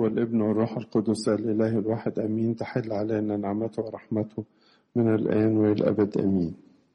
والابن والروح القدس الإله الواحد أمين تحل علينا نعمته ورحمته من الآن وإلى الأبد أمين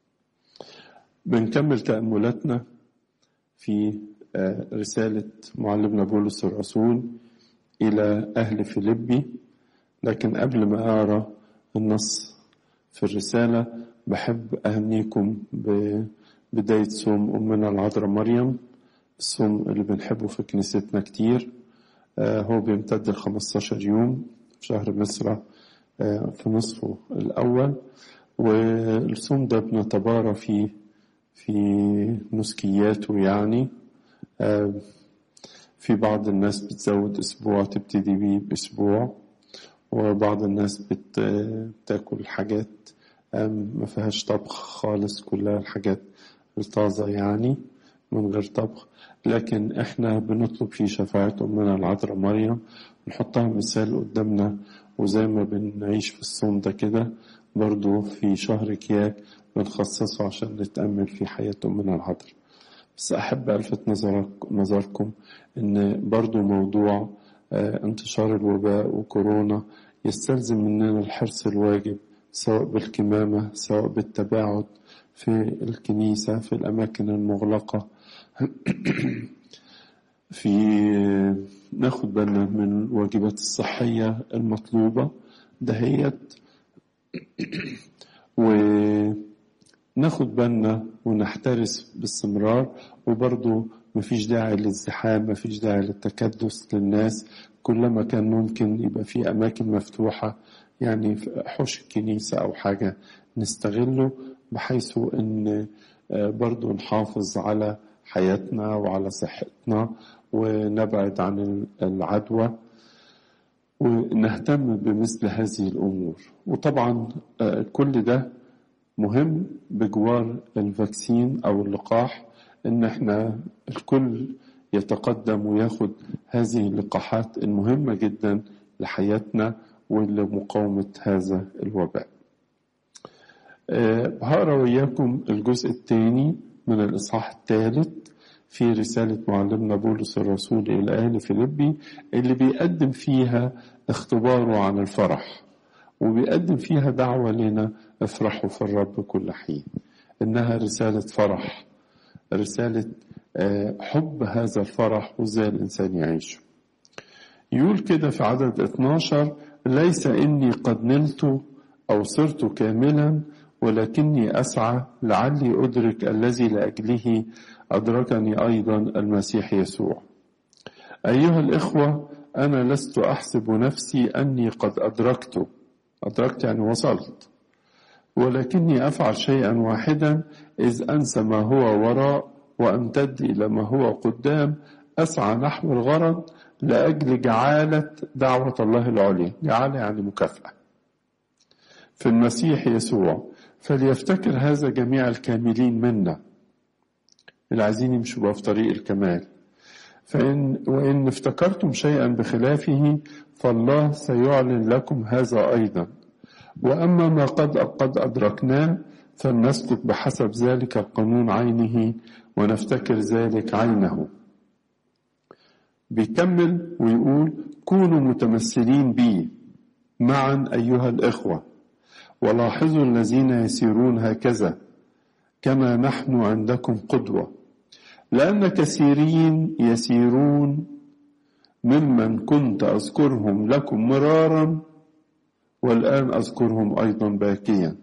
بنكمل تأملاتنا في رسالة معلمنا بولس الرسول إلى أهل فيلبي لكن قبل ما أقرأ النص في الرسالة بحب أهنيكم ببداية صوم أمنا العذراء مريم الصوم اللي بنحبه في كنيستنا كتير هو بيمتد ل 15 يوم في شهر مصر في نصفه الأول والصوم ده بنتبارى فيه في نسكياته يعني في بعض الناس بتزود أسبوع تبتدي بيه بأسبوع وبعض الناس بتاكل حاجات ما فيهاش طبخ خالص كلها الحاجات الطازة يعني من غير طبخ لكن احنا بنطلب في شفاعة أمنا العذراء مريم نحطها مثال قدامنا وزي ما بنعيش في الصوم ده كده برضو في شهر كياك بنخصصه عشان نتأمل في حياة أمنا العذراء بس أحب ألفت نظرك نظركم إن برضو موضوع انتشار الوباء وكورونا يستلزم مننا الحرص الواجب سواء بالكمامة سواء بالتباعد في الكنيسة في الأماكن المغلقة في ناخد بالنا من الواجبات الصحية المطلوبة دهيت وناخد بالنا ونحترس باستمرار وبرضو مفيش داعي للزحام مفيش داعي للتكدس للناس كلما كان ممكن يبقى في أماكن مفتوحة يعني في حوش الكنيسة أو حاجة نستغله بحيث أن برضو نحافظ على حياتنا وعلى صحتنا ونبعد عن العدوى ونهتم بمثل هذه الأمور وطبعا كل ده مهم بجوار الفاكسين أو اللقاح إن احنا الكل يتقدم وياخد هذه اللقاحات المهمة جدا لحياتنا ولمقاومة هذا الوباء هقرا وياكم الجزء الثاني من الإصحاح الثالث في رسالة معلمنا بولس الرسول إلى أهل فيلبي اللي بيقدم فيها اختباره عن الفرح وبيقدم فيها دعوة لنا افرحوا في الرب كل حين إنها رسالة فرح رسالة حب هذا الفرح وازاي الإنسان يعيشه يقول كده في عدد 12 ليس إني قد نلت أو صرت كاملا ولكني أسعى لعلي أدرك الذي لأجله أدركني أيضا المسيح يسوع أيها الإخوة أنا لست أحسب نفسي أني قد أدركت أدركت يعني وصلت ولكني أفعل شيئا واحدا إذ أنسى ما هو وراء وأمتد إلى ما هو قدام أسعى نحو الغرض لأجل جعالة دعوة الله العليا جعالة يعني مكافأة في المسيح يسوع فليفتكر هذا جميع الكاملين منا اللي عايزين يمشوا في طريق الكمال فإن وإن افتكرتم شيئا بخلافه فالله سيعلن لكم هذا أيضا وأما ما قد قد أدركناه فلنسلك بحسب ذلك القانون عينه ونفتكر ذلك عينه بيكمل ويقول كونوا متمثلين بي معا أيها الإخوة ولاحظوا الذين يسيرون هكذا كما نحن عندكم قدوة لأن كثيرين يسيرون ممن كنت أذكرهم لكم مرارا والآن أذكرهم أيضا باكيا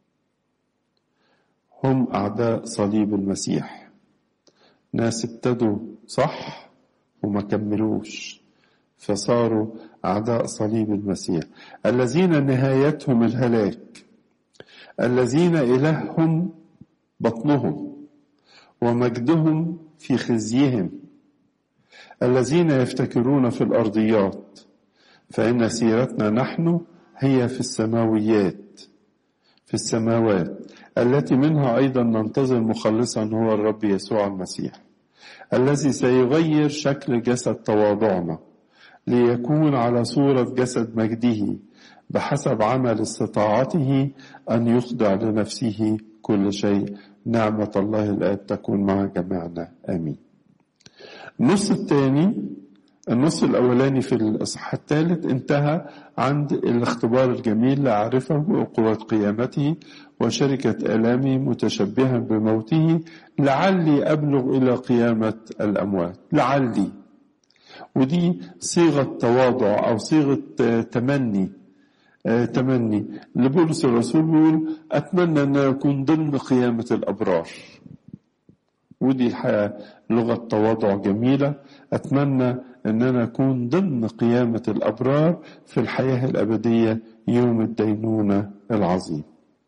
هم أعداء صليب المسيح ناس ابتدوا صح وما كملوش فصاروا أعداء صليب المسيح الذين نهايتهم الهلاك الذين إلههم بطنهم ومجدهم في خزيهم الذين يفتكرون في الأرضيات فإن سيرتنا نحن هي في السماويات في السماوات التي منها أيضا ننتظر مخلصا هو الرب يسوع المسيح الذي سيغير شكل جسد تواضعنا ليكون على صورة جسد مجده بحسب عمل استطاعته أن يخضع لنفسه كل شيء نعمة الله الآب تكون مع جميعنا آمين النص الثاني النص الأولاني في الإصحاح الثالث انتهى عند الاختبار الجميل لأعرفه وقوة قيامته وشركة آلامه متشبها بموته لعلي أبلغ إلى قيامة الأموات لعلي ودي صيغة تواضع أو صيغة تمني تمني لبولس الرسول بيقول أتمنى أن أكون ضمن قيامة الأبرار ودي الحياة لغة تواضع جميلة أتمنى أن أنا أكون ضمن قيامة الأبرار في الحياة الأبدية يوم الدينونة العظيم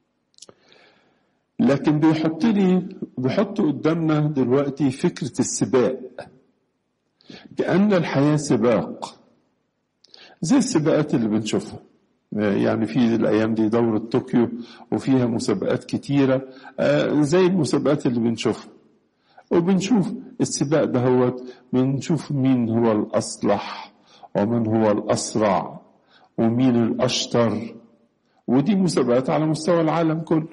لكن بيحط لي بيحط قدامنا دلوقتي فكرة السباق كأن الحياة سباق زي السباقات اللي بنشوفها يعني في الأيام دي دورة طوكيو وفيها مسابقات كتيرة زي المسابقات اللي بنشوفها وبنشوف السباق دهوت بنشوف مين هو الأصلح ومن هو الأسرع ومين الأشطر ودي مسابقات على مستوى العالم كله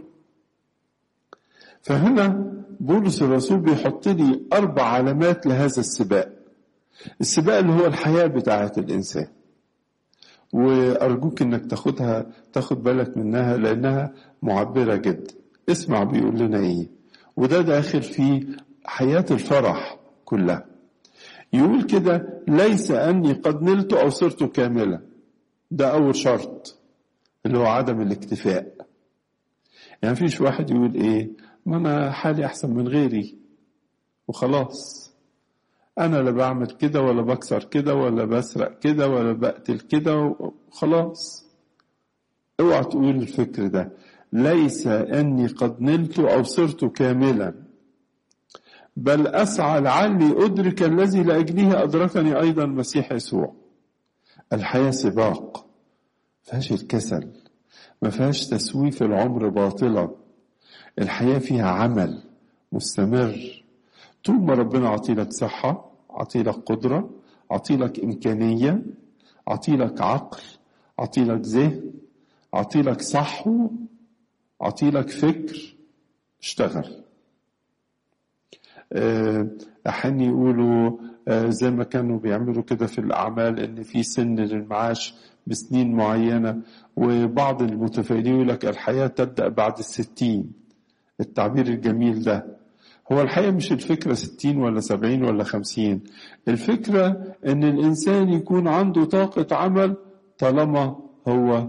فهنا بولس الرسول بيحط لي أربع علامات لهذا السباق السباق اللي هو الحياة بتاعة الإنسان وأرجوك إنك تاخدها تاخد بالك منها لأنها معبرة جدا اسمع بيقول لنا إيه وده داخل في حياة الفرح كلها يقول كده ليس أني قد نلت أو صرت كاملا ده أول شرط اللي هو عدم الاكتفاء يعني فيش واحد يقول إيه ما أنا حالي أحسن من غيري وخلاص أنا لا بعمل كده ولا بكسر كده ولا بسرق كده ولا بقتل كده وخلاص اوعى تقول الفكر ده ليس أني قد نلت أو صرت كاملا بل أسعى لعلي أدرك الذي لأجله أدركني أيضا المسيح يسوع الحياة سباق فيهاش الكسل ما فيهاش تسويف العمر باطلا الحياة فيها عمل مستمر طول ما ربنا عطيلك صحة عطيلك قدرة عطيلك إمكانية عطيلك عقل عطيلك ذهن عطيلك صحو عطيلك فكر اشتغل أحيانا يقولوا زي ما كانوا بيعملوا كده في الأعمال إن في سن للمعاش بسنين معينة وبعض المتفائلين يقول لك الحياة تبدأ بعد الستين التعبير الجميل ده هو الحقيقة مش الفكرة ستين ولا سبعين ولا خمسين الفكرة إن الإنسان يكون عنده طاقة عمل طالما هو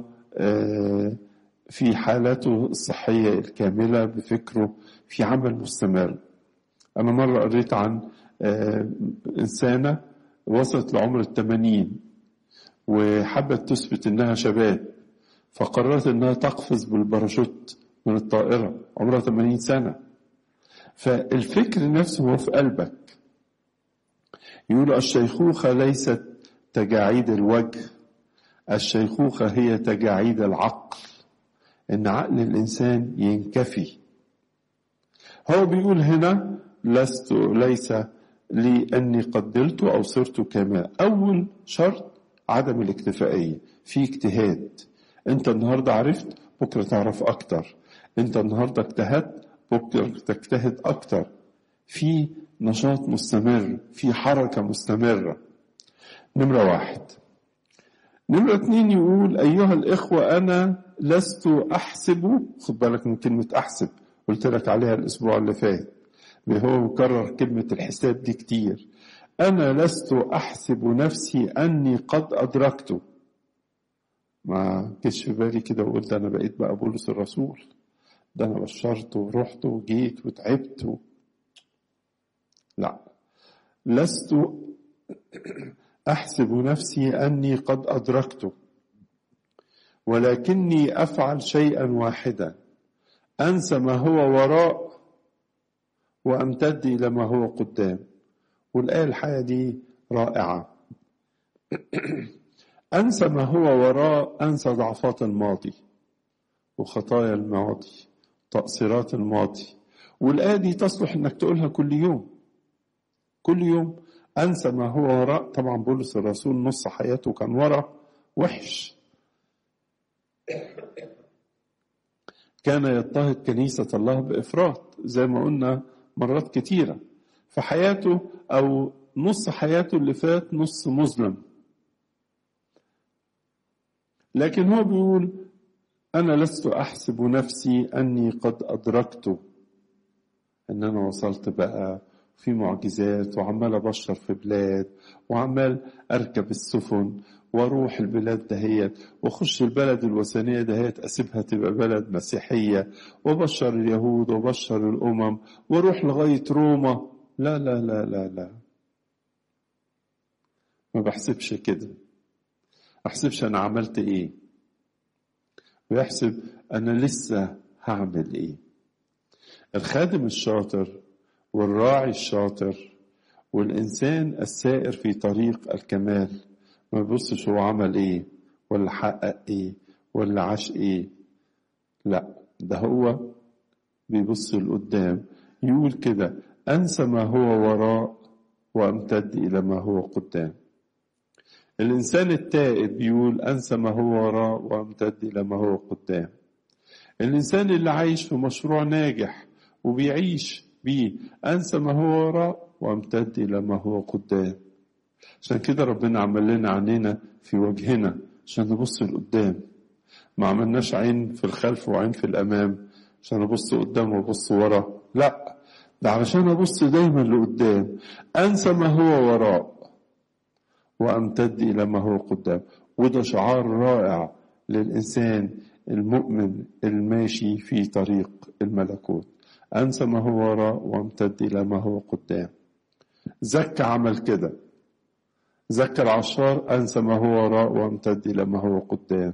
في حالته الصحية الكاملة بفكره في عمل مستمر أنا مرة قريت عن إنسانة وصلت لعمر الثمانين وحبت تثبت إنها شباب فقررت إنها تقفز بالباراشوت من الطائرة عمرها 80 سنة فالفكر نفسه هو في قلبك يقول الشيخوخة ليست تجاعيد الوجه الشيخوخة هي تجاعيد العقل إن عقل الإنسان ينكفي هو بيقول هنا لست ليس لي أني قدلت أو صرت كما أول شرط عدم الاكتفائية في اجتهاد أنت النهاردة عرفت بكرة تعرف أكتر أنت النهاردة اجتهدت بكرة تجتهد أكتر في نشاط مستمر في حركة مستمرة نمرة واحد نمرة اتنين يقول أيها الإخوة أنا لست أحسب خد بالك من كلمة أحسب قلت لك عليها الأسبوع اللي فات هو مكرر كلمة الحساب دي كتير أنا لست أحسب نفسي أني قد أدركت ما جيش في بالي كده وقلت أنا بقيت بقى بولس الرسول ده أنا بشرت ورحت وجيت وتعبت و... لا لست أحسب نفسي أني قد أدركت ولكني أفعل شيئا واحدا أنسى ما هو وراء وأمتد إلى ما هو قدام والآية الحياة دي رائعة أنسى ما هو وراء أنسى ضعفات الماضي وخطايا الماضي تقصيرات الماضي والآية دي تصلح إنك تقولها كل يوم كل يوم أنسى ما هو وراء طبعا بولس الرسول نص حياته كان وراء وحش كان يضطهد كنيسة الله بإفراط زي ما قلنا مرات كتيرة فحياته أو نص حياته اللي فات نص مظلم لكن هو بيقول أنا لست أحسب نفسي أني قد أدركت إن أنا وصلت بقى في معجزات وعمال أبشر في بلاد وعمال أركب السفن واروح البلاد دهيت واخش البلد الوثنيه دهيت اسيبها تبقى بلد مسيحيه وبشر اليهود وبشر الامم واروح لغايه روما لا لا لا لا لا ما بحسبش كده احسبش انا عملت ايه ويحسب انا لسه هعمل ايه الخادم الشاطر والراعي الشاطر والانسان السائر في طريق الكمال ما يبصش هو عمل ايه ولا حقق ايه ولا عاش ايه لا ده هو بيبص لقدام يقول كده انسى ما هو وراء وامتد الى ما هو قدام الانسان التائب يقول انسى ما هو وراء وامتد الى ما هو قدام الانسان اللي عايش في مشروع ناجح وبيعيش بيه انسى ما هو وراء وامتد الى ما هو قدام عشان كده ربنا عمل لنا عينينا في وجهنا عشان نبص لقدام ما عملناش عين في الخلف وعين في الامام عشان ابص قدام وابص ورا لا ده علشان ابص دايما لقدام انسى ما هو وراء وامتد الى ما هو قدام وده شعار رائع للانسان المؤمن الماشي في طريق الملكوت انسى ما هو وراء وامتد الى ما هو قدام زكى عمل كده زكى العشار أنسى ما هو وراء وامتد إلى ما هو قدام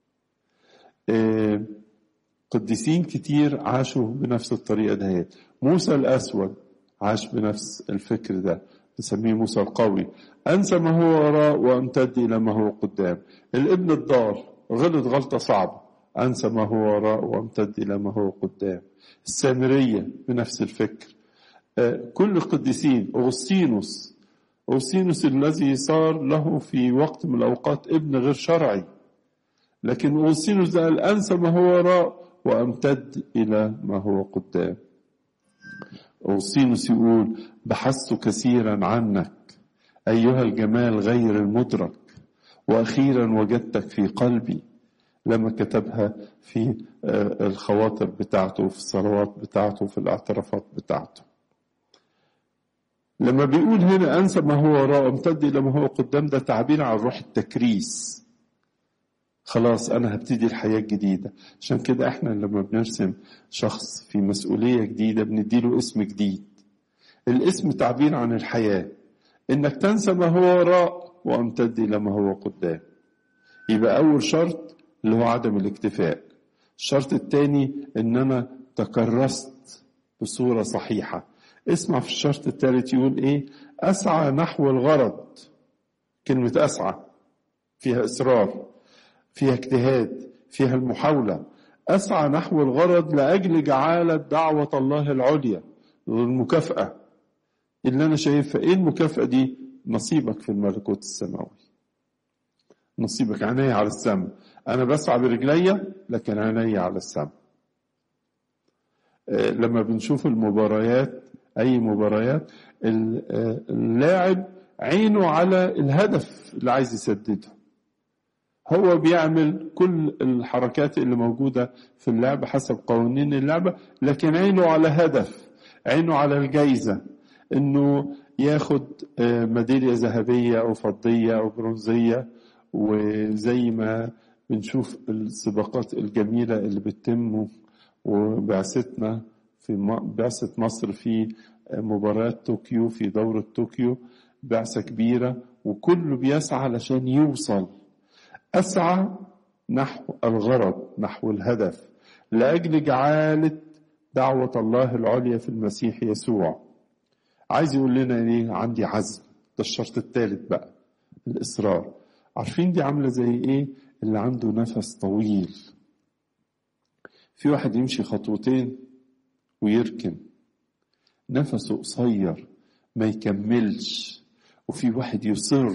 قديسين كتير عاشوا بنفس الطريقة دهيت موسى الأسود عاش بنفس الفكر ده نسميه موسى القوي أنسى ما هو وراء وامتد إلى ما هو قدام الابن الضال غلط غلطة صعبة أنسى ما هو وراء وامتد إلى ما هو قدام السامرية بنفس الفكر كل القديسين أغسطينوس أوسينوس الذي صار له في وقت من الأوقات ابن غير شرعي لكن أوسينوس ده قال أنسى ما هو وراء وأمتد إلى ما هو قدام أوسينوس يقول بحثت كثيرا عنك أيها الجمال غير المدرك وأخيرا وجدتك في قلبي لما كتبها في الخواطر بتاعته في الصلوات بتاعته في الاعترافات بتاعته لما بيقول هنا أنسى ما هو وراء امتد إلى ما هو قدام ده تعبير عن روح التكريس خلاص أنا هبتدي الحياة الجديدة عشان كده إحنا لما بنرسم شخص في مسؤولية جديدة بنديله اسم جديد الاسم تعبير عن الحياة إنك تنسى ما هو وراء وامتد إلى ما هو قدام يبقى أول شرط اللي هو عدم الاكتفاء الشرط الثاني إن أنا تكرست بصورة صحيحة اسمع في الشرط الثالث يقول ايه اسعى نحو الغرض كلمة اسعى فيها اصرار فيها اجتهاد فيها المحاولة اسعى نحو الغرض لاجل جعالة دعوة الله العليا والمكافأة اللي انا شايفها ايه المكافأة دي نصيبك في الملكوت السماوي نصيبك عيني على السماء انا بسعى برجليا لكن عيني على السماء لما بنشوف المباريات اي مباريات اللاعب عينه على الهدف اللي عايز يسدده هو بيعمل كل الحركات اللي موجودة في اللعبة حسب قوانين اللعبة لكن عينه على هدف عينه على الجايزة انه ياخد ميدالية ذهبية او فضية او برونزية وزي ما بنشوف السباقات الجميلة اللي بتتم وبعثتنا في بعثة مصر في مباراة طوكيو في دورة طوكيو بعثة كبيرة وكله بيسعى علشان يوصل أسعى نحو الغرض نحو الهدف لأجل جعالة دعوة الله العليا في المسيح يسوع عايز يقول لنا ايه عندي عزم ده الشرط الثالث بقى الإصرار عارفين دي عاملة زي ايه اللي عنده نفس طويل في واحد يمشي خطوتين ويركن نفسه قصير ما يكملش وفي واحد يصر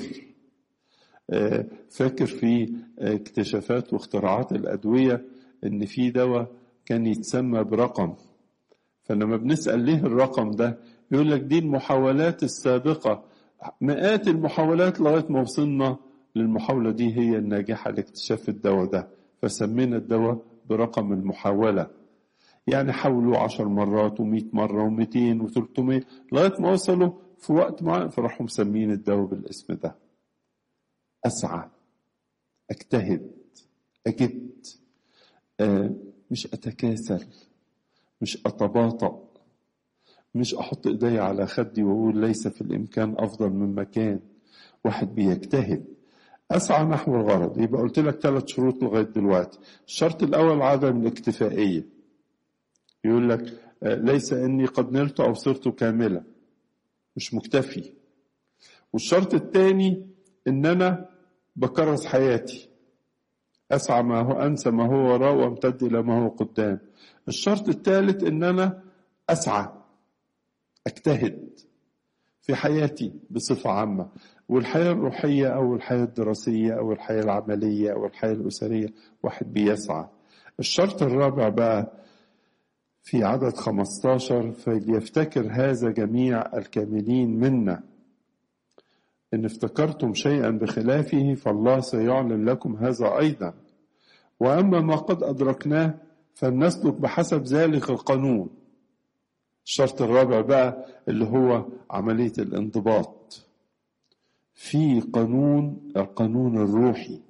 فاكر في اكتشافات واختراعات الأدوية إن في دواء كان يتسمى برقم فلما بنسأل ليه الرقم ده يقول لك دي المحاولات السابقة مئات المحاولات لغاية ما وصلنا للمحاولة دي هي الناجحة لاكتشاف الدواء ده فسمينا الدواء برقم المحاولة يعني حاولوا عشر مرات ومئة مرة ومئتين وثلاثمائة لغاية ما وصلوا في وقت معين فراحوا مسمين الدواء بالاسم ده أسعى أجتهد أجد آه مش أتكاسل مش أتباطأ مش أحط إيدي على خدي وأقول ليس في الإمكان أفضل من مكان واحد بيجتهد أسعى نحو الغرض يبقى قلت لك ثلاث شروط لغاية دلوقتي الشرط الأول عدم الاكتفائية يقول لك ليس إني قد نلت أو صرت كاملة مش مكتفي والشرط الثاني إن أنا بكرس حياتي أسعى ما هو أنسى ما هو وراء وامتد إلى ما هو قدام الشرط الثالث إن أنا أسعى أجتهد في حياتي بصفة عامة والحياة الروحية أو الحياة الدراسية أو الحياة العملية أو الحياة الأسرية واحد بيسعى الشرط الرابع بقى في عدد 15 فليفتكر هذا جميع الكاملين منا إن افتكرتم شيئا بخلافه فالله سيعلن لكم هذا أيضا وأما ما قد أدركناه فلنسلك بحسب ذلك القانون الشرط الرابع بقى اللي هو عملية الانضباط في قانون القانون الروحي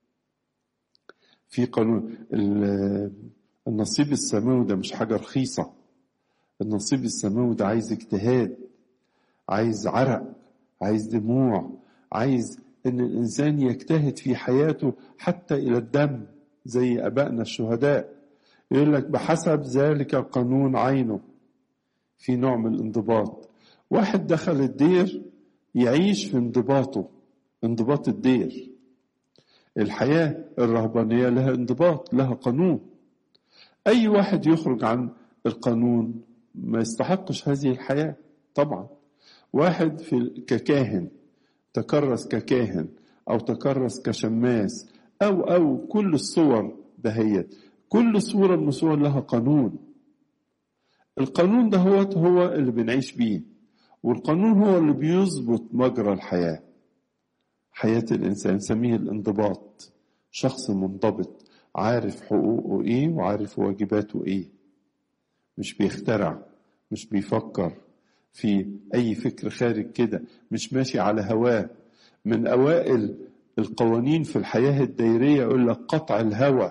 في قانون النصيب السماوي ده مش حاجة رخيصة النصيب السماوي ده عايز اجتهاد عايز عرق عايز دموع عايز ان الانسان يجتهد في حياته حتى الى الدم زي ابائنا الشهداء يقول لك بحسب ذلك القانون عينه في نوع من الانضباط واحد دخل الدير يعيش في انضباطه انضباط الدير الحياة الرهبانية لها انضباط لها قانون أي واحد يخرج عن القانون ما يستحقش هذه الحياة طبعا واحد في ككاهن تكرس ككاهن أو تكرس كشماس أو أو كل الصور دهيت كل صورة من الصور لها قانون القانون ده هو هو اللي بنعيش بيه والقانون هو اللي بيظبط مجرى الحياة حياة الإنسان نسميه الانضباط شخص منضبط عارف حقوقه إيه وعارف واجباته إيه مش بيخترع مش بيفكر في أي فكر خارج كده مش ماشي على هواه من أوائل القوانين في الحياة الدائرية يقول لك قطع الهوى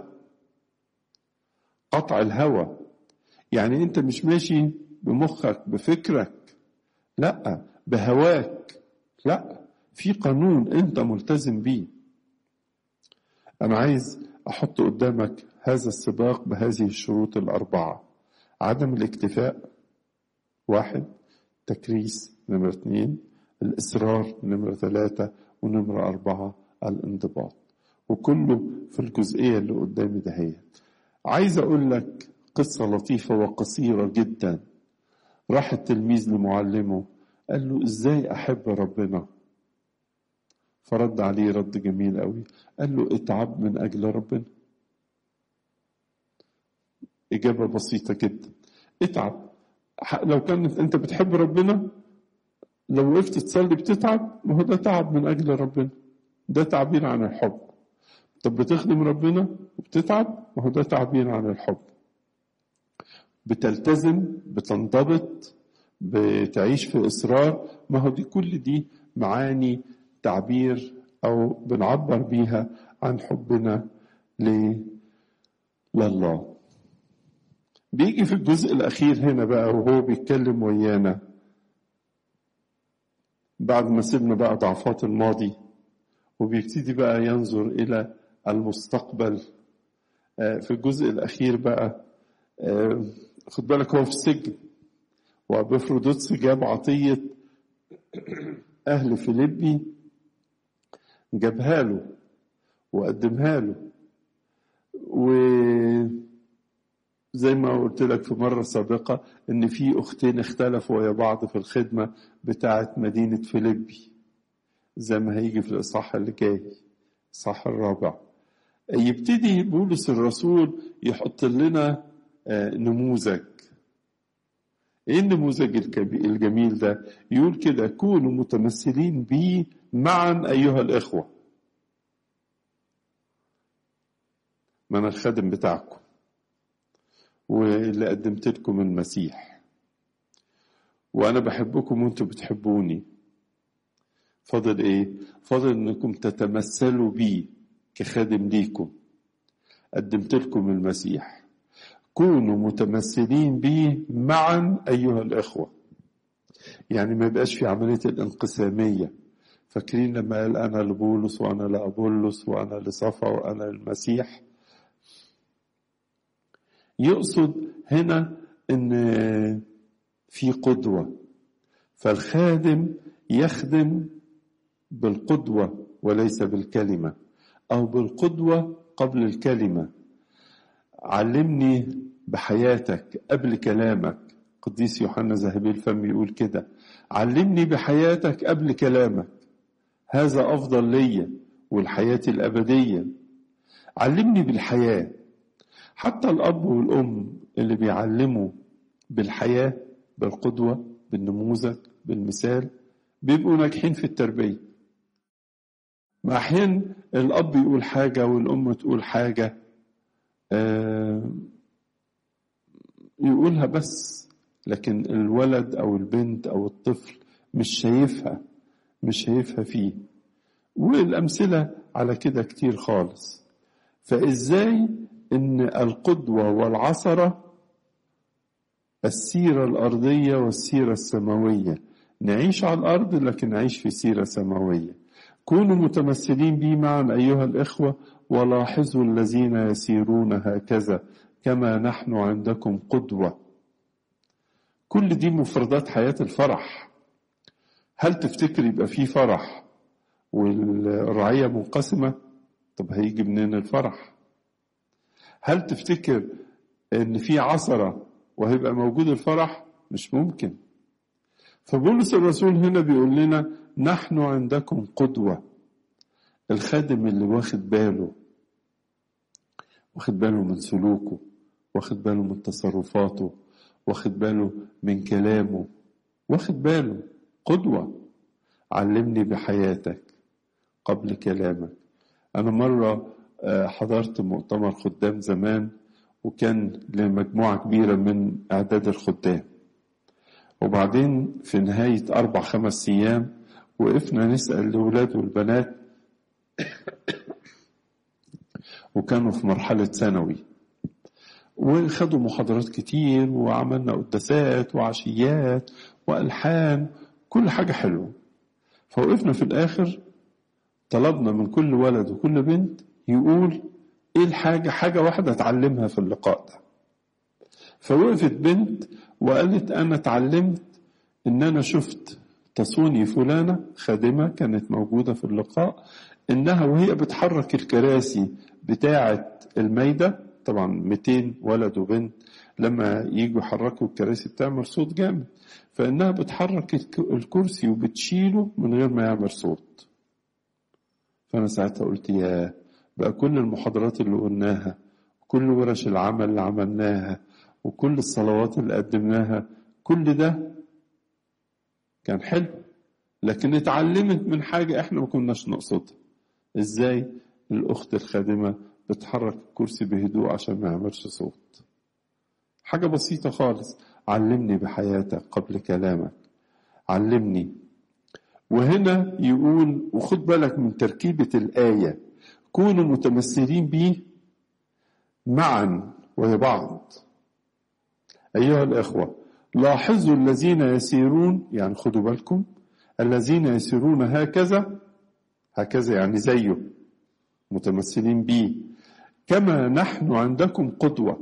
قطع الهوى يعني أنت مش ماشي بمخك بفكرك لا بهواك لا في قانون انت ملتزم بيه انا عايز احط قدامك هذا السباق بهذه الشروط الاربعه عدم الاكتفاء واحد تكريس نمرة اثنين الإصرار نمرة ثلاثة ونمرة أربعة الانضباط وكله في الجزئية اللي قدامي دهيت عايز أقول لك قصة لطيفة وقصيرة جدا راح التلميذ لمعلمه قال له ازاي احب ربنا فرد عليه رد جميل قوي قال له اتعب من اجل ربنا اجابه بسيطه جدا اتعب لو كانت انت بتحب ربنا لو وقفت تصلي بتتعب ما هو ده تعب من اجل ربنا ده تعبير عن الحب طب بتخدم ربنا وبتتعب ما هو ده تعبير عن الحب بتلتزم بتنضبط بتعيش في إصرار ما هو دي كل دي معاني تعبير أو بنعبر بيها عن حبنا لله بيجي في الجزء الأخير هنا بقى وهو بيتكلم ويانا بعد ما سيبنا بقى ضعفات الماضي وبيبتدي بقى ينظر إلى المستقبل في الجزء الأخير بقى خد بالك هو في السجن وبفرودوتس جاب عطية أهل فيليبي جابها له وقدمها له وزي ما قلت لك في مرة سابقة إن في أختين اختلفوا ويا بعض في الخدمة بتاعة مدينة فيليبي زي ما هيجي في الإصحاح اللي جاي الإصحاح الرابع يبتدي بولس الرسول يحط لنا نموذج ايه النموذج الكبي- الجميل ده يقول كده كونوا متمثلين بي معا ايها الاخوه ما انا الخادم بتاعكم واللي قدمت لكم المسيح وانا بحبكم وانتم بتحبوني فاضل ايه فاضل انكم تتمثلوا بي كخادم ليكم قدمت لكم المسيح كونوا متمثلين بي معا ايها الاخوه يعني ما يبقاش في عمليه الانقساميه فاكرين لما قال انا لبولس وانا لابولس وانا لصفا وانا للمسيح يقصد هنا ان في قدوه فالخادم يخدم بالقدوه وليس بالكلمه او بالقدوه قبل الكلمه علمني بحياتك قبل كلامك قديس يوحنا ذهبي الفم يقول كده علمني بحياتك قبل كلامك هذا افضل ليا والحياه الابديه علمني بالحياه حتى الاب والام اللي بيعلموا بالحياه بالقدوه بالنموذج بالمثال بيبقوا ناجحين في التربيه ما احيان الاب يقول حاجه والام تقول حاجه آه، يقولها بس لكن الولد او البنت او الطفل مش شايفها مش شايفها فيه والامثله على كده كتير خالص فازاي ان القدوه والعثره السيره الارضيه والسيره السماويه نعيش على الارض لكن نعيش في سيره سماويه كونوا متمثلين بي معا ايها الاخوه ولاحظوا الذين يسيرون هكذا كما نحن عندكم قدوه كل دي مفردات حياه الفرح هل تفتكر يبقى في فرح والرعيه منقسمه طب هيجي منين الفرح هل تفتكر ان في عثره وهيبقى موجود الفرح مش ممكن فبولس الرسول هنا بيقول لنا نحن عندكم قدوه الخادم اللي واخد باله واخد باله من سلوكه واخد باله من تصرفاته واخد باله من كلامه واخد باله قدوة علمني بحياتك قبل كلامك أنا مرة آه، حضرت مؤتمر خدام زمان وكان لمجموعة كبيرة من إعداد الخدام وبعدين في نهاية أربع خمس أيام وقفنا نسأل الأولاد والبنات وكانوا في مرحلة ثانوي وخدوا محاضرات كتير وعملنا قداسات وعشيات وألحان كل حاجة حلوة فوقفنا في الآخر طلبنا من كل ولد وكل بنت يقول ايه الحاجة حاجة واحدة اتعلمها في اللقاء ده فوقفت بنت وقالت انا اتعلمت ان انا شفت تصوني فلانة خادمة كانت موجودة في اللقاء انها وهي بتحرك الكراسي بتاعة الميدة طبعا 200 ولد وبنت لما يجوا يحركوا الكراسي بتعمل صوت جامد فانها بتحرك الك- الكرسي وبتشيله من غير ما يعمل صوت فانا ساعتها قلت يا بقى كل المحاضرات اللي قلناها كل ورش العمل اللي عملناها وكل الصلوات اللي قدمناها كل ده كان حلو لكن اتعلمت من حاجة احنا ما كناش نقصدها ازاي الاخت الخادمة بتحرك الكرسي بهدوء عشان ما يعملش صوت حاجة بسيطة خالص علمني بحياتك قبل كلامك علمني وهنا يقول وخد بالك من تركيبة الآية كونوا متمثلين بيه معا وبعض أيها الأخوة لاحظوا الذين يسيرون يعني خدوا بالكم الذين يسيرون هكذا هكذا يعني زيه متمثلين بيه كما نحن عندكم قدوة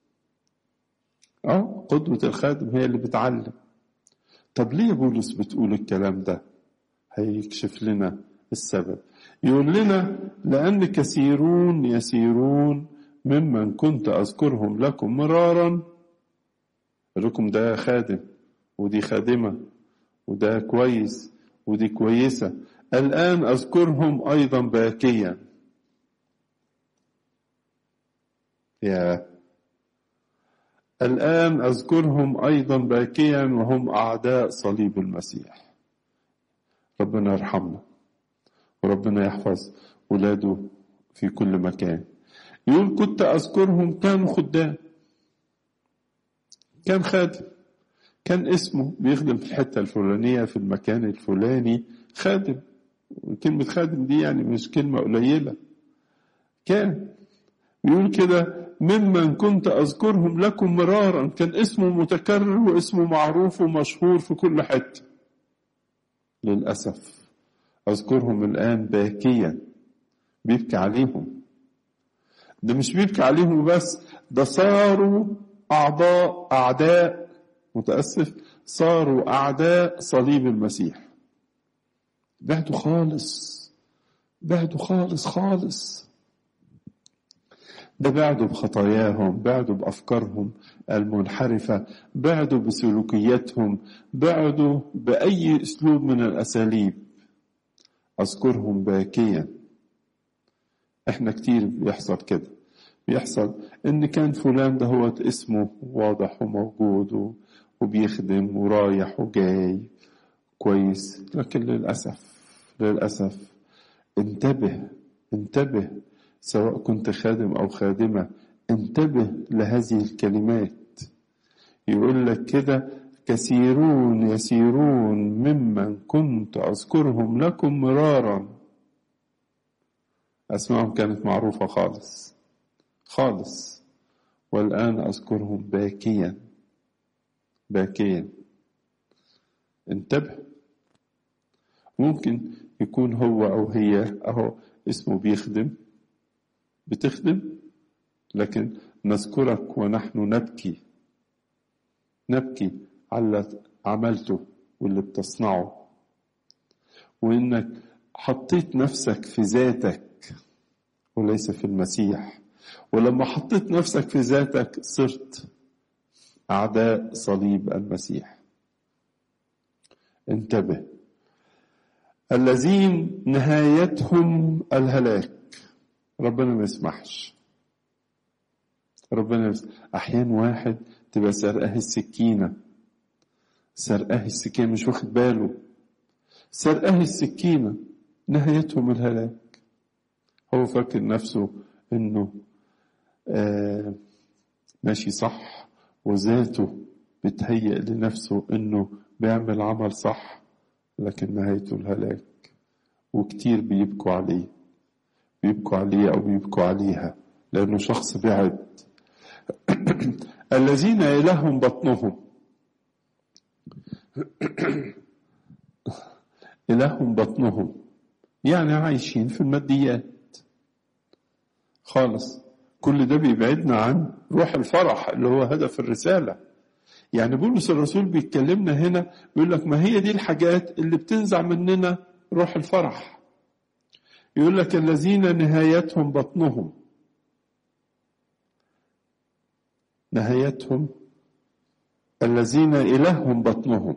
اه قدوة الخادم هي اللي بتعلم طب ليه بولس بتقول الكلام ده هيكشف لنا السبب يقول لنا لأن كثيرون يسيرون ممن كنت أذكرهم لكم مرارا لكم ده خادم ودي خادمة وده كويس ودي كويسة الآن أذكرهم أيضا باكيا يا الآن أذكرهم أيضا باكيا وهم أعداء صليب المسيح ربنا يرحمنا وربنا يحفظ ولاده في كل مكان يقول كنت أذكرهم كانوا خدام كان خادم كان اسمه بيخدم في الحتة الفلانية في المكان الفلاني خادم كلمة خادم دي يعني مش كلمة قليلة كان بيقول كده ممن كنت أذكرهم لكم مرارا كان اسمه متكرر واسمه معروف ومشهور في كل حتة للأسف أذكرهم الآن باكيا بيبكي عليهم ده مش بيبكي عليهم بس ده صاروا أعضاء أعداء متأسف صاروا أعداء صليب المسيح بعدوا خالص بعدوا خالص خالص ده بعدوا بخطاياهم بعدوا بأفكارهم المنحرفة بعدوا بسلوكياتهم بعدوا بأي أسلوب من الأساليب أذكرهم باكيا احنا كتير بيحصل كده بيحصل ان كان فلان ده هو اسمه واضح وموجود وبيخدم ورايح وجاي كويس لكن للأسف للأسف انتبه انتبه سواء كنت خادم أو خادمة انتبه لهذه الكلمات يقول لك كده كثيرون يسيرون ممن كنت أذكرهم لكم مرارا أسمائهم كانت معروفة خالص خالص والآن أذكرهم باكيا باكيا انتبه ممكن يكون هو أو هي أهو اسمه بيخدم بتخدم لكن نذكرك ونحن نبكي نبكي على عملته واللي بتصنعه وإنك حطيت نفسك في ذاتك وليس في المسيح ولما حطيت نفسك في ذاتك صرت أعداء صليب المسيح انتبه الذين نهايتهم الهلاك ربنا ما يسمحش ربنا يسمح. أحيان واحد تبقى سرقاه السكينة سرقاه السكينة مش واخد باله سرقاه السكينة نهايتهم الهلاك هو فاكر نفسه انه آه ماشي صح وذاته بتهيئ لنفسه انه بيعمل عمل صح لكن نهايته الهلاك وكتير بيبكوا عليه بيبكوا عليه او بيبكوا عليها لانه شخص بعد الذين إلههم بطنهم إلههم بطنهم يعني عايشين في الماديات خالص كل ده بيبعدنا عن روح الفرح اللي هو هدف الرسالة يعني بولس الرسول بيتكلمنا هنا بيقول لك ما هي دي الحاجات اللي بتنزع مننا روح الفرح يقول لك الذين نهايتهم بطنهم نهايتهم الذين إلههم بطنهم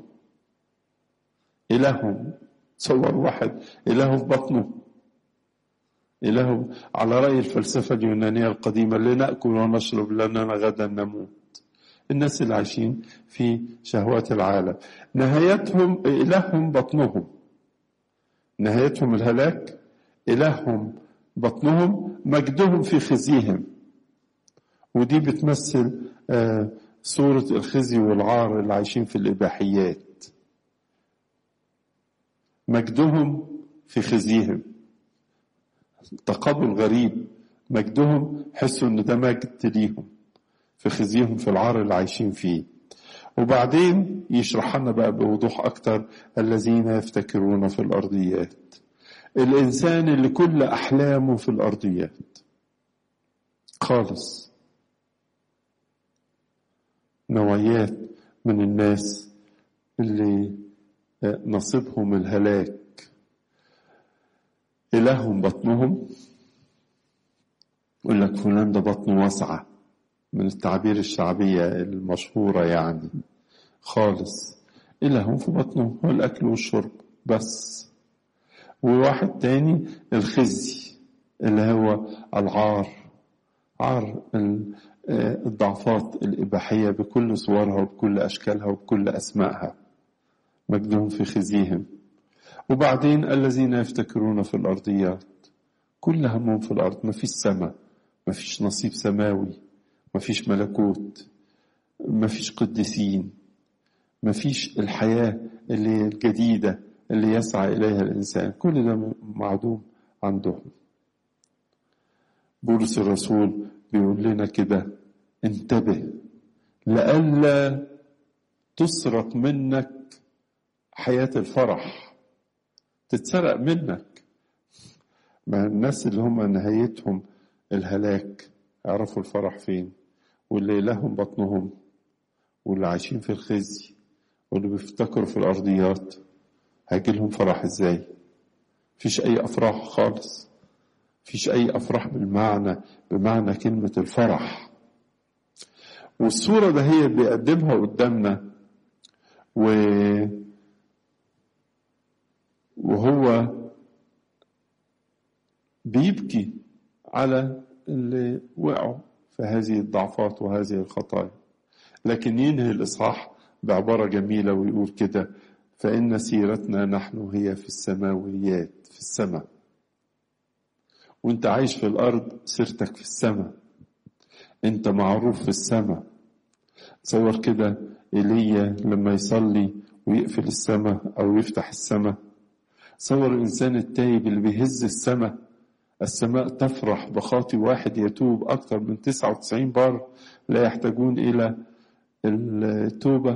إلههم تصور واحد إله في بطنه إله على رأي الفلسفة اليونانية القديمة لنأكل ونشرب لأننا غدا نموت الناس اللي عايشين في شهوات العالم نهايتهم إلههم بطنهم نهايتهم الهلاك إلههم بطنهم مجدهم في خزيهم ودي بتمثل آه صورة الخزي والعار اللي عايشين في الإباحيات مجدهم في خزيهم تقابل غريب مجدهم حسوا ان ده مجد ليهم في خزيهم في العار اللي عايشين فيه وبعدين يشرح لنا بقى بوضوح اكتر الذين يفتكرون في الارضيات الانسان اللي كل احلامه في الارضيات خالص نوعيات من الناس اللي نصيبهم الهلاك إلههم بطنهم يقول لك فلان ده بطنه واسعة من التعبير الشعبية المشهورة يعني خالص إلههم في بطنه هو الأكل والشرب بس وواحد تاني الخزي اللي هو العار عار الضعفات الإباحية بكل صورها وبكل أشكالها وبكل أسمائها مجدهم في خزيهم وبعدين الذين يفتكرون في الأرضيات كل همهم في الأرض ما فيش سماء ما فيش نصيب سماوي ما فيش ملكوت ما فيش قديسين ما فيش الحياة اللي الجديدة اللي يسعى إليها الإنسان كل ده معدوم عندهم بولس الرسول بيقول لنا كده انتبه لئلا تسرق منك حياة الفرح تتسرق منك ما الناس اللي هم نهايتهم الهلاك يعرفوا الفرح فين واللي لهم بطنهم واللي عايشين في الخزي واللي بيفتكروا في الأرضيات هيجي لهم فرح ازاي فيش أي أفراح خالص فيش أي أفراح بالمعنى بمعنى كلمة الفرح والصورة ده هي بيقدمها قدامنا و وهو بيبكي على اللي وقعوا في هذه الضعفات وهذه الخطايا لكن ينهي الإصحاح بعبارة جميلة ويقول كده فإن سيرتنا نحن هي في السماويات في السماء وانت عايش في الأرض سيرتك في السماء انت معروف في السماء تصور كده إيليا لما يصلي ويقفل السماء أو يفتح السماء تصور الإنسان التايب اللي بيهز السماء السماء تفرح بخاطي واحد يتوب أكثر من 99 بار لا يحتاجون إلى التوبة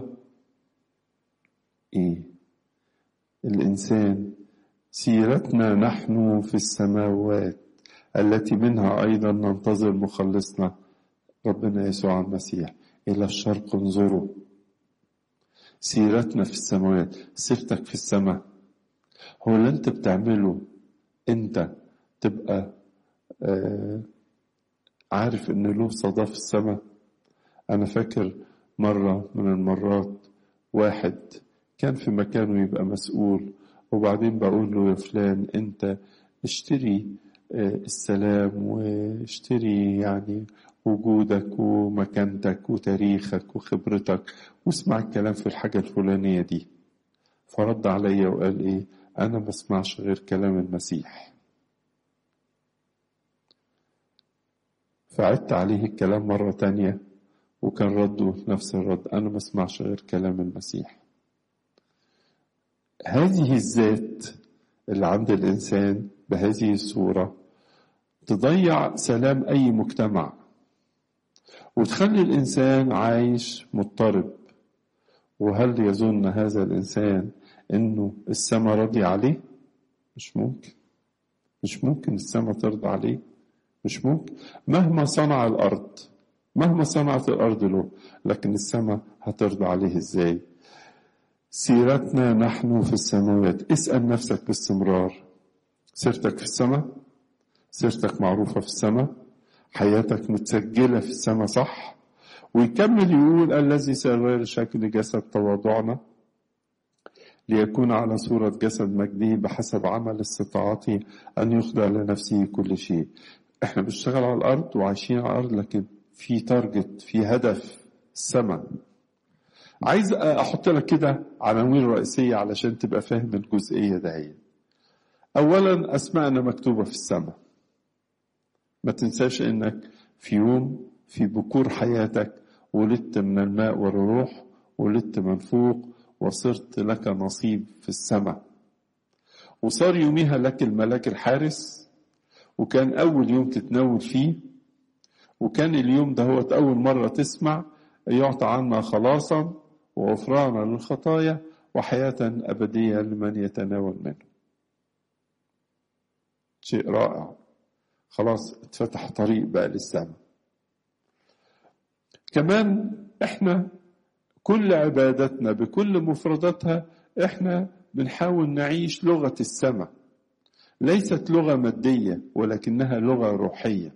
إيه الإنسان سيرتنا نحن في السماوات التي منها أيضا ننتظر مخلصنا ربنا يسوع المسيح إلى الشرق انظروا سيرتنا في السماوات سيرتك في السماء هو اللي انت بتعمله انت تبقى آه عارف ان له صدى في السماء انا فاكر مرة من المرات واحد كان في مكانه يبقى مسؤول وبعدين بقول له يا فلان انت اشتري آه السلام واشتري يعني وجودك ومكانتك وتاريخك وخبرتك واسمع الكلام في الحاجة الفلانية دي فرد عليا وقال ايه انا ما اسمعش غير كلام المسيح فعدت عليه الكلام مرة تانية وكان رده نفس الرد أنا ما اسمعش غير كلام المسيح هذه الذات اللي عند الإنسان بهذه الصورة تضيع سلام أي مجتمع وتخلي الإنسان عايش مضطرب وهل يظن هذا الإنسان إنه السماء راضي عليه؟ مش ممكن مش ممكن السماء ترضى عليه مش ممكن مهما صنع الأرض مهما صنعت الأرض له لكن السماء هترضى عليه إزاي سيرتنا نحن في السماوات اسأل نفسك باستمرار سيرتك في السماء سيرتك معروفة في السماء حياتك متسجلة في السماء صح ويكمل يقول الذي سيغير شكل جسد تواضعنا ليكون على صورة جسد مجدي بحسب عمل استطاعته أن يخضع لنفسه كل شيء احنا بنشتغل على الأرض وعايشين على الأرض لكن في تارجت في هدف السماء عايز أحط لك كده عناوين رئيسية علشان تبقى فاهم الجزئية ده أولا أسماءنا مكتوبة في السماء ما تنساش إنك في يوم في بكور حياتك ولدت من الماء والروح ولدت من فوق وصرت لك نصيب في السماء وصار يوميها لك الملاك الحارس وكان أول يوم تتناول فيه وكان اليوم ده هو أول مرة تسمع يعطى عنا خلاصا وغفرانا للخطايا وحياة أبدية لمن يتناول منه شيء رائع خلاص اتفتح طريق بقى للسماء كمان احنا كل عبادتنا بكل مفرداتها احنا بنحاول نعيش لغة السماء ليست لغة مادية ولكنها لغة روحية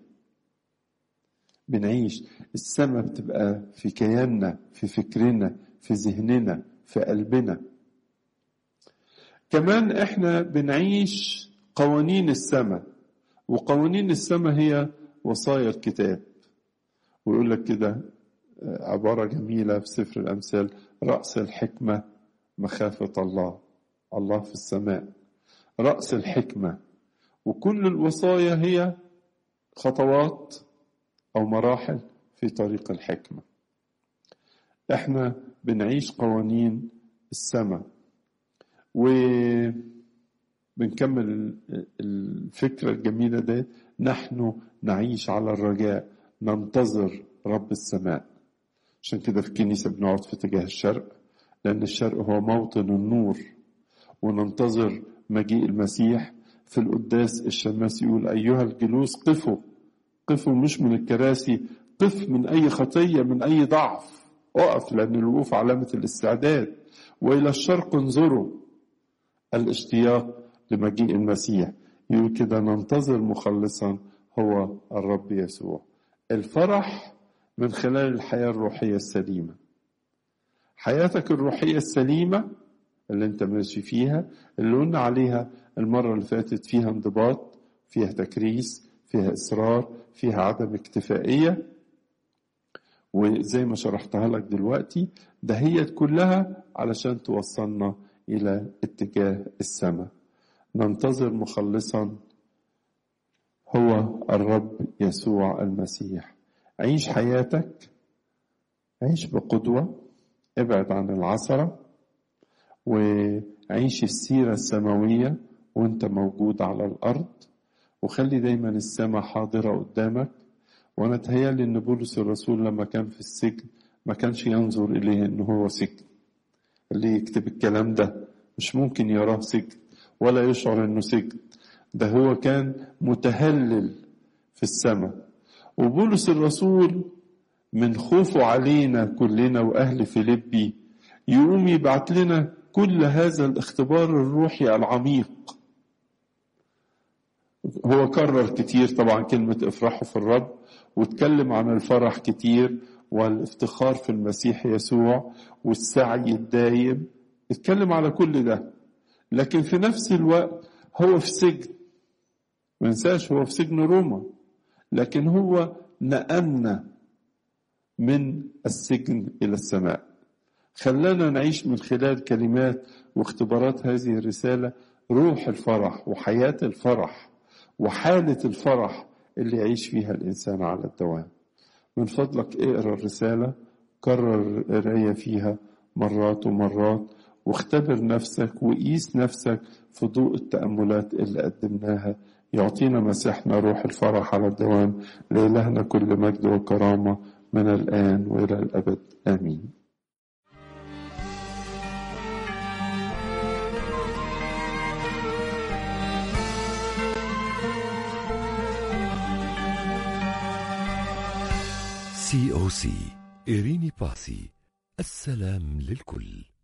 بنعيش السماء بتبقى في كياننا في فكرنا في ذهننا في قلبنا كمان احنا بنعيش قوانين السماء وقوانين السماء هي وصايا الكتاب ويقول لك كده عبارة جميلة في سفر الأمثال رأس الحكمة مخافة الله الله في السماء رأس الحكمة وكل الوصايا هي خطوات أو مراحل في طريق الحكمة احنا بنعيش قوانين السماء وبنكمل الفكرة الجميلة دي نحن نعيش على الرجاء ننتظر رب السماء عشان كده في الكنيسة بنقعد في اتجاه الشرق لأن الشرق هو موطن النور وننتظر مجيء المسيح في القداس الشماس يقول أيها الجلوس قفوا قفوا مش من الكراسي قف من أي خطية من أي ضعف اقف لأن الوقوف علامة الاستعداد وإلى الشرق انظروا الاشتياق لمجيء المسيح يقول كده ننتظر مخلصا هو الرب يسوع الفرح من خلال الحياة الروحية السليمة حياتك الروحية السليمة اللي انت ماشي فيها اللي قلنا عليها المرة اللي فاتت فيها انضباط فيها تكريس فيها إصرار فيها عدم اكتفائية وزي ما شرحتها لك دلوقتي ده هي كلها علشان توصلنا إلى اتجاه السماء ننتظر مخلصا هو الرب يسوع المسيح عيش حياتك عيش بقدوة ابعد عن العثرة وعيش السيرة السماوية وانت موجود على الأرض وخلي دايما السماء حاضرة قدامك وانا تهيألي ان بولس الرسول لما كان في السجن ما كانش ينظر اليه ان هو سجن اللي يكتب الكلام ده مش ممكن يراه سجن ولا يشعر انه سجن ده هو كان متهلل في السماء وبولس الرسول من خوفه علينا كلنا واهل فيليبي يقوم يبعت لنا كل هذا الاختبار الروحي العميق هو كرر كتير طبعا كلمة افرحوا في الرب واتكلم عن الفرح كتير والافتخار في المسيح يسوع والسعي الدايم اتكلم على كل ده لكن في نفس الوقت هو في سجن ما ننساش هو في سجن روما لكن هو نقلنا من السجن إلى السماء خلانا نعيش من خلال كلمات واختبارات هذه الرسالة روح الفرح وحياة الفرح وحالة الفرح اللي يعيش فيها الإنسان على الدوام من فضلك اقرأ الرسالة كرر القراية فيها مرات ومرات واختبر نفسك وقيس نفسك في ضوء التأملات اللي قدمناها يعطينا مسيحنا روح الفرح على الدوام لإلهنا كل مجد وكرامة من الآن وإلى الأبد آمين سي او سي إيريني باسي السلام للكل